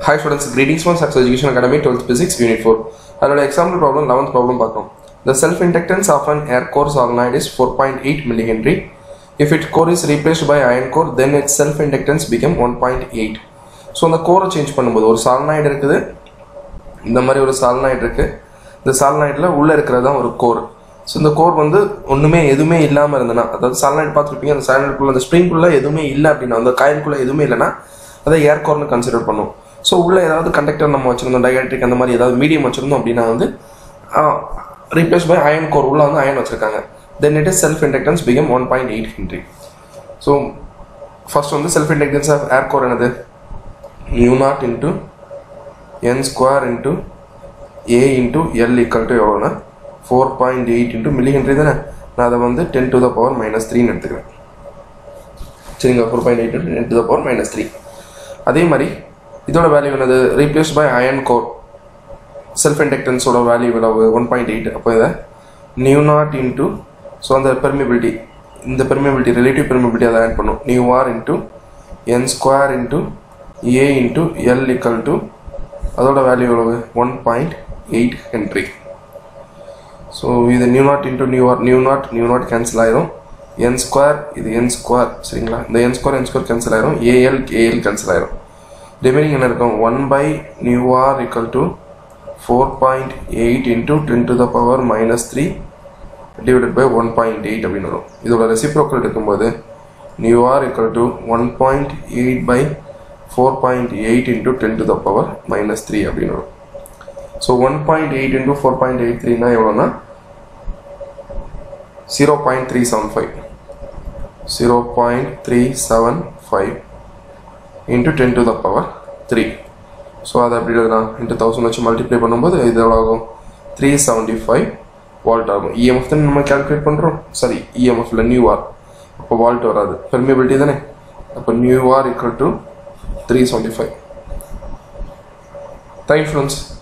Hi students, greetings from Success Education Academy 12th Physics Unit 4. அதோட example problem 11th problem பார்க்கலாம் The self inductance of an air core solenoid is 4.8 millihenry. If its core is replaced by iron core, then its self inductance become 1.8. So அந்த கோரை change பண்ணும்போது ஒரு சால்னாய்டு இருக்குது இந்த மாதிரி ஒரு சால்னாய்டு இருக்கு இந்த சால்னாய்டில் உள்ளே இருக்கிறது தான் ஒரு கோர் ஸோ இந்த கோர் வந்து ஒன்றுமே எதுவுமே இல்லாமல் இருந்ததுன்னா அதாவது சால்னாய்டு பார்த்துருப்பீங்க அந்த சால்னாய்டுக்குள்ள அந்த ஸ்ப்ரிங்குள்ளே எதுவுமே இல்லை அப்படின்னா அந்த காயிலுக்குள்ளே எதுவுமே இல்லைன்னா அதை ஏர் கோர்னு கன்சிடர் பண்ணும் ஸோ உள்ளே ஏதாவது கண்டக்டர் நம்ம வச்சிருந்தோம் டயட்ரிக் அந்த மாதிரி ஏதாவது மீடியம் வச்சிருந்தோம் அப்படின்னா வந்து ரீப்ளேஸ் பை அயன் கோர் உள்ள வந்து அயன் வச்சிருக்காங்க then it is self inductance become one point eight henry so first வந்து self inductance of air core என்னது mu naught into N square into A into L equal to எவ்வளோனா four point eight into milli henry தானே நான் அதை வந்து ten to the power minus த்ரீன்னு எடுத்துக்கிறேன் சரிங்களா four point eight into ten to the power minus three அதே மாதிரி இதோட வேல்யூ என்னது replace by iron core self இண்டக்டன்ஸோட வேல்யூ எவ்வளவு ஒன் பாயிண்ட் எயிட் அப்போ இதை நியூ நாட் இன்ட்டு ஸோ அந்த பெர்மிபிலிட்டி இந்த பெர்மிபிலிட்டி ரிலேட்டிவ் பெர்மிபிலிட்டி அதை ஆட் பண்ணும் mu r into N square into A into L equal to அதோட வேல்யூ எவ்வளவு one point eight henry so இது mu naught into mu r mu naught mu naught cancel ஆயிரும் N square இது N square சரிங்களா இந்த N square N square cancel ஆயிரும் A L AL cancel ஆயிரும் remaining என்ன இருக்கும் one by mu r equal to four point eight into ten to the power minus three divided by one point eight அப்படின்னு வரும் இதோட reciprocal எடுக்கும்போது mu r equal to one point eight by four point eight into ten to the power minus three அப்படின்னு வரும் so one point eight into four point eight த்ரீனா எவ்வளோனா zero point three seven five zero point three seven five into ten to the power three so அதை எப்படி எழுதலாம் into thousand வச்சு multiply பண்ணும்போது இது எவ்வளோ ஆகும் த்ரீ செவன்ட்டி ஃபைவ் வால்ட் ஆகும் இஎம்எஃப் தானே நம்ம கேல்குலேட் பண்ணுறோம் சரி இஎம்எஃப்ல நியூ ஆர் அப்போ வால்ட் வராது பெர்மிபிலிட்டி தானே அப்போ mu r equal to three seventy five thanks friends